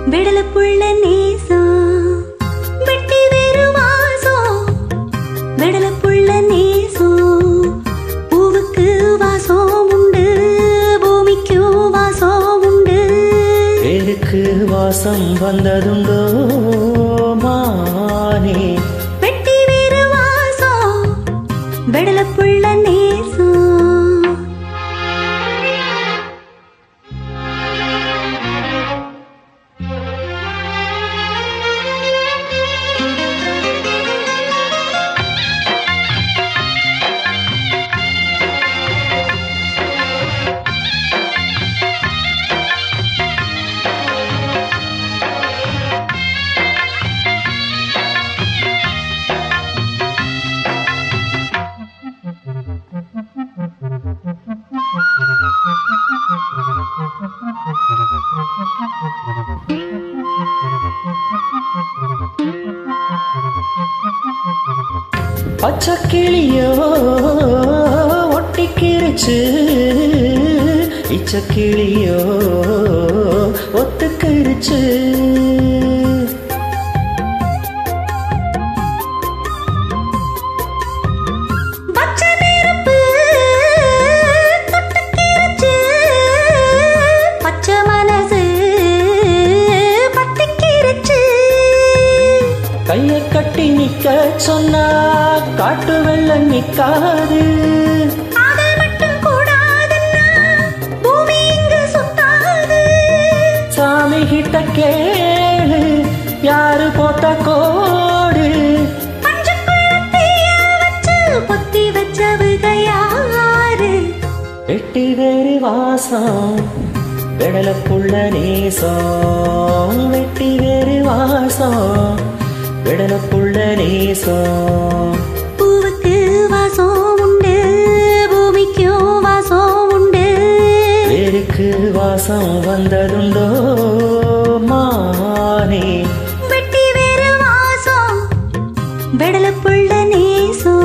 விடலப்புள்ள நேசம் வெட்டி வேறு வாசம் விடலப்புள்ள நேசம் பூவுக்கு வாசம் உண்டு பூமிக்கு வாசம் உண்டு எதுக்கு வாசம் வந்ததுண்டோ மானே வெட்டி வேறு வாசம் விடலப்புள்ள நேசம் பச்சை கிளியோ ஒட்டிக்கிருச்சு இச்ச கிளியோ ஒத்துக்கிருச்சு பச்சை நெருப்பு தொட்டுக்கிருச்சு. பச்சை மனசு பத்திக்கிருச்சு. கைய கட்டி நிக்க சொன்னா காட்டு வெள்ளம் நிக்காது காதல் மட்டும் கூடாதுன்னா பூமி இங்கு சுத்தாது. சாமி கிட்ட கேளு யாரு போட்ட கோடு பஞ்சக்குள்ள தீய வச்சு பொத்தி வச்சவுக யாரு? வெட்டி வேறு வாசம் விடல புள்ள நேசம் வெட்டி வேறு வாசம் விடல புள்ள நேசம் பூவுக்கு வாசம் உண்டு பூமிக்கும் வாசம் உண்டு வேருக்கு வாசம் வந்ததுண்டோ மானே வெட்டி வேறு வாசம் விடலப்புள்ள நேசம்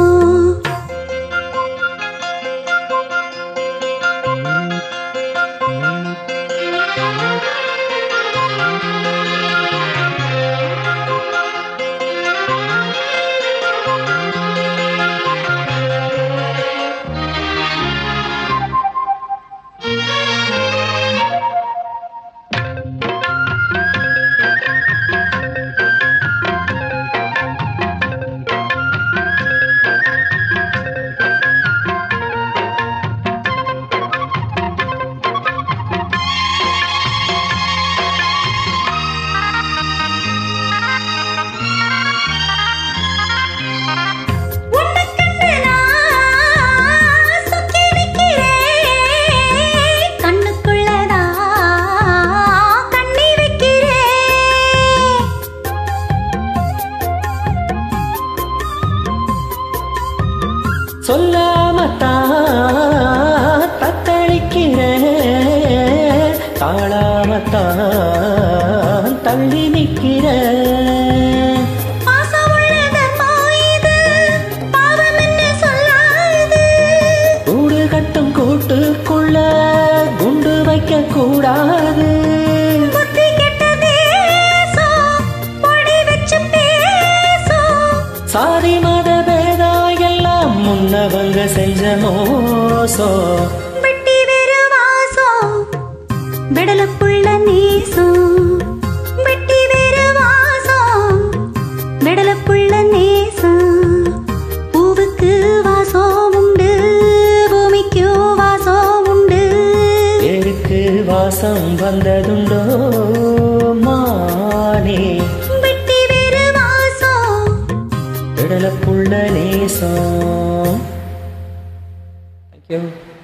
உன்னை கண்டு நான் சொக்கி நிக்கிறேன். கண்ணுக்குள்ளதான் கண்ணி வைக்கிறேன். சொல்லாமத்தான் தத்தளிக்கிறேன் தாழாமத்தான் தள்ளி நிற்கிறேன் பாசமுள்ள தர்மம் இது, பாவம் என்ன சொல்லாது. கூடு கட்டும் கூட்டுக்குள்ள குண்டு வைக்க கூடாது புத்தி கெட்ட தேசம், பொடி வச்சு பேசும். சாதி மத பேதம் எல்லாம் முன்னவங்க செஞ்ச மோசம் வெட்டி வேறு வாசம், விடலப்புள்ள நேசம். வெட்டி வேறு வாசம், விடலப்புள்ள நேசம். பூவுக்கு வாசம் உண்டு, பூமிக்கு வாசம் உண்டு. எருக்கு வாசம் வந்ததுண்டோ மானே வெட்டி வேறு வாசம், விடல புள்ள நேசம் தேங்க்யூ